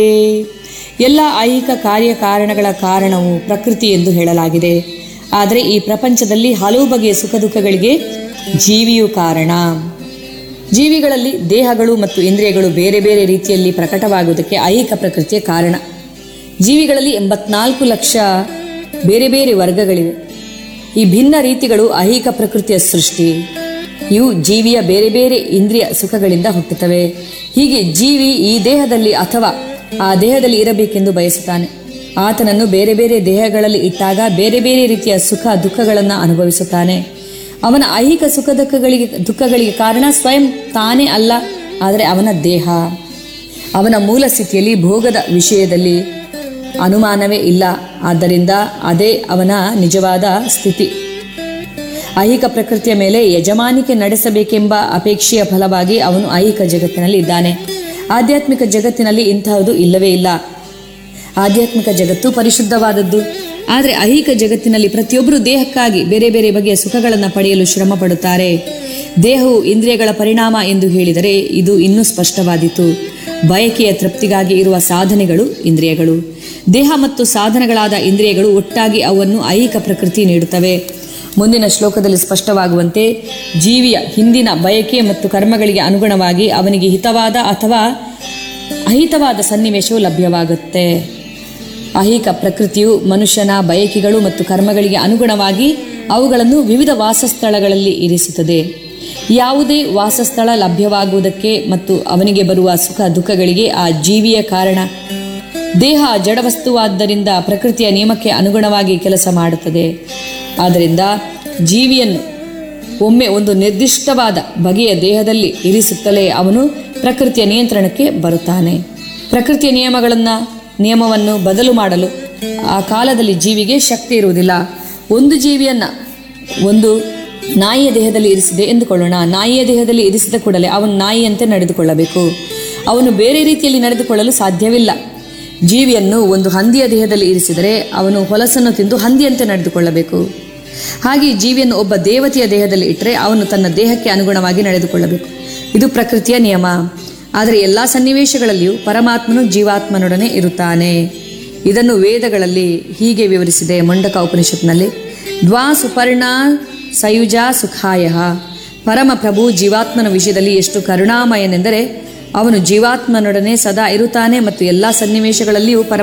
ಎಲ್ಲ ಐಹಿಕ ಕಾರ್ಯಕಾರಣಗಳ ಕಾರಣವು ಪ್ರಕೃತಿ ಎಂದು ಹೇಳಲಾಗಿದೆ ಆದರೆ ಈ ಪ್ರಪಂಚದಲ್ಲಿ ಹಲವು ಬಗೆಯ ಸುಖ ದುಃಖಗಳಿಗೆ ಜೀವಿಯು ಕಾರಣ ಜೀವಿಗಳಲ್ಲಿ ದೇಹಗಳು ಮತ್ತು ಇಂದ್ರಿಯಗಳು ಬೇರೆ ಬೇರೆ ರೀತಿಯಲ್ಲಿ ಪ್ರಕಟವಾಗುವುದಕ್ಕೆ ಐಹಿಕ ಪ್ರಕೃತಿಯ ಕಾರಣ ಜೀವಿಗಳಲ್ಲಿ ಎಂಬತ್ನಾಲ್ಕು ಲಕ್ಷ ಬೇರೆ ಬೇರೆ ವರ್ಗಗಳಿವೆ ಈ ಭಿನ್ನ ರೀತಿಗಳು ಐಹಿಕ ಪ್ರಕೃತಿಯ ಸೃಷ್ಟಿ ಇವು ಜೀವಿಯ ಬೇರೆ ಬೇರೆ ಇಂದ್ರಿಯ ಸುಖಗಳಿಂದ ಹುಟ್ಟುತ್ತವೆ ಹೀಗೆ ಜೀವಿ ಈ ದೇಹದಲ್ಲಿ ಅಥವಾ ಆ ದೇಹದಲ್ಲಿ ಇರಬೇಕೆಂದು ಬಯಸುತ್ತಾನೆ ಆತನನ್ನು ಬೇರೆ ಬೇರೆ ದೇಹಗಳಲ್ಲಿ ಇಟ್ಟಾಗ ಬೇರೆ ಬೇರೆ ರೀತಿಯ ಸುಖ ದುಃಖಗಳನ್ನು ಅನುಭವಿಸುತ್ತಾನೆ ಅವನ ಐಹಿಕ ಸುಖ ದುಃಖಗಳಿಗೆ ದುಃಖಗಳಿಗೆ ಕಾರಣ ಸ್ವಯಂ ತಾನೇ ಅಲ್ಲ ಆದರೆ ಅವನ ದೇಹ ಅವನ ಮೂಲ ಸ್ಥಿತಿಯಲ್ಲಿ ಭೋಗದ ವಿಷಯದಲ್ಲಿ ಅನುಮಾನವೇ ಇಲ್ಲ ಆದ್ದರಿಂದ ಅದೇ ಅವನ ನಿಜವಾದ ಸ್ಥಿತಿ ಐಹಿಕ ಪ್ರಕೃತಿಯ ಮೇಲೆ ಯಜಮಾನಿಕೆ ನಡೆಸಬೇಕೆಂಬ ಅಪೇಕ್ಷೆಯ ಫಲವಾಗಿ ಅವನು ಐಹಿಕ ಜಗತ್ತಿನಲ್ಲಿ ಇದ್ದಾನೆ ಆಧ್ಯಾತ್ಮಿಕ ಜಗತ್ತಿನಲ್ಲಿ ಇಂತಹದ್ದು ಇಲ್ಲವೇ ಇಲ್ಲ ಆಧ್ಯಾತ್ಮಿಕ ಜಗತ್ತು ಪರಿಶುದ್ಧವಾದದ್ದು ಆದರೆ ಐಹಿಕ ಜಗತ್ತಿನಲ್ಲಿ ಪ್ರತಿಯೊಬ್ಬರು ದೇಹಕ್ಕಾಗಿ ಬೇರೆ ಬೇರೆ ಬಗೆಯ ಸುಖಗಳನ್ನು ಪಡೆಯಲು ಶ್ರಮ ಪಡುತ್ತಾರೆ ದೇಹವು ಇಂದ್ರಿಯಗಳ ಪರಿಣಾಮ ಎಂದು ಹೇಳಿದರೆ ಇದು ಇನ್ನೂ ಸ್ಪಷ್ಟವಾದೀತು ಬಯಕೆಯ ತೃಪ್ತಿಗಾಗಿ ಇರುವ ಸಾಧನೆಗಳು ಇಂದ್ರಿಯಗಳು ದೇಹ ಮತ್ತು ಸಾಧನಗಳಾದ ಇಂದ್ರಿಯಗಳು ಒಟ್ಟಾಗಿ ಅವನ್ನು ಐಹಿಕ ಪ್ರಕೃತಿ ನೀಡುತ್ತವೆ ಮುಂದಿನ ಶ್ಲೋಕದಲ್ಲಿ ಸ್ಪಷ್ಟವಾಗುವಂತೆ ಜೀವಿಯ ಹಿಂದಿನ ಬಯಕೆ ಮತ್ತು ಕರ್ಮಗಳಿಗೆ ಅನುಗುಣವಾಗಿ ಅವನಿಗೆ ಹಿತವಾದ ಅಥವಾ ಅಹಿತವಾದ ಸನ್ನಿವೇಶವು ಲಭ್ಯವಾಗುತ್ತೆ ಐಹಿಕ ಪ್ರಕೃತಿಯು ಮನುಷ್ಯನ ಬಯಕೆಗಳು ಮತ್ತು ಕರ್ಮಗಳಿಗೆ ಅನುಗುಣವಾಗಿ ಅವುಗಳನ್ನು ವಿವಿಧ ವಾಸಸ್ಥಳಗಳಲ್ಲಿ ಇರಿಸುತ್ತದೆ ಯಾವುದೇ ವಾಸಸ್ಥಳ ಲಭ್ಯವಾಗುವುದಕ್ಕೆ ಮತ್ತು ಅವನಿಗೆ ಬರುವ ಸುಖ ದುಃಖಗಳಿಗೆ ಆ ಜೀವಿಯ ಕಾರಣ ದೇಹ ಜಡವಸ್ತುವಾದ್ದರಿಂದ ಪ್ರಕೃತಿಯ ನಿಯಮಕ್ಕೆ ಅನುಗುಣವಾಗಿ ಕೆಲಸ ಮಾಡುತ್ತದೆ ಆದ್ದರಿಂದ ಜೀವಿಯನ್ನು ಒಮ್ಮೆ ಒಂದು ನಿರ್ದಿಷ್ಟವಾದ ಬಗೆಯ ದೇಹದಲ್ಲಿ ಇರಿಸುತ್ತಲೇ ಅವನು ಪ್ರಕೃತಿಯ ನಿಯಂತ್ರಣಕ್ಕೆ ಬರುತ್ತಾನೆ ಪ್ರಕೃತಿಯ ನಿಯಮಗಳನ್ನು ನಿಯಮವನ್ನು ಬದಲು ಮಾಡಲು ಆ ಕಾಲದಲ್ಲಿ ಜೀವಿಗೆ ಶಕ್ತಿ ಇರುವುದಿಲ್ಲ ಒಂದು ಜೀವಿಯನ್ನ ಒಂದು ನಾಯಿಯ ದೇಹದಲ್ಲಿ ಇರಿಸಿದೆ ಎಂದುಕೊಳ್ಳೋಣ ನಾಯಿಯ ದೇಹದಲ್ಲಿ ಇರಿಸಿದ ಕೂಡಲೇ ಅವನು ನಾಯಿಯಂತೆ ನಡೆದುಕೊಳ್ಳಬೇಕು ಅವನು ಬೇರೆ ರೀತಿಯಲ್ಲಿ ನಡೆದುಕೊಳ್ಳಲು ಸಾಧ್ಯವಿಲ್ಲ ಜೀವಿಯನ್ನು ಒಂದು ಹಂದಿಯ ದೇಹದಲ್ಲಿ ಇರಿಸಿದರೆ ಅವನು ಹೊಲಸನ್ನು ತಿಂದು ಹಂದಿಯಂತೆ ನಡೆದುಕೊಳ್ಳಬೇಕು ಹಾಗೆ ಜೀವಿಯನ್ನು ಒಬ್ಬ ದೇವತೆಯ ದೇಹದಲ್ಲಿ ಇಟ್ಟರೆ ಅವನು ತನ್ನ ದೇಹಕ್ಕೆ ಅನುಗುಣವಾಗಿ ನಡೆದುಕೊಳ್ಳಬೇಕು ಇದು ಪ್ರಕೃತಿಯ ನಿಯಮ ಆದರೆ ಎಲ್ಲ ಸನ್ನಿವೇಶಗಳಲ್ಲಿಯೂ ಪರಮಾತ್ಮನು ಜೀವಾತ್ಮನೊಡನೆ ಇರುತ್ತಾನೆ ಇದನ್ನು ವೇದಗಳಲ್ಲಿ ಹೀಗೆ ವಿವರಿಸಿದೆ ಮಂಡಕ ಉಪನಿಷತ್ನಲ್ಲಿ ದ್ವಾ ಸುಪರ್ಣ ಸಯುಜ ಸುಖಾಯ ಪರಮ ಪ್ರಭು ಜೀವಾತ್ಮನ ವಿಷಯದಲ್ಲಿ ಎಷ್ಟು ಕರುಣಾಮಯನೆಂದರೆ ಅವನು ಜೀವಾತ್ಮನೊಡನೆ ಸದಾ ಇರುತ್ತಾನೆ ಮತ್ತು ಎಲ್ಲ ಸನ್ನಿವೇಶಗಳಲ್ಲಿಯೂ ಪರಮ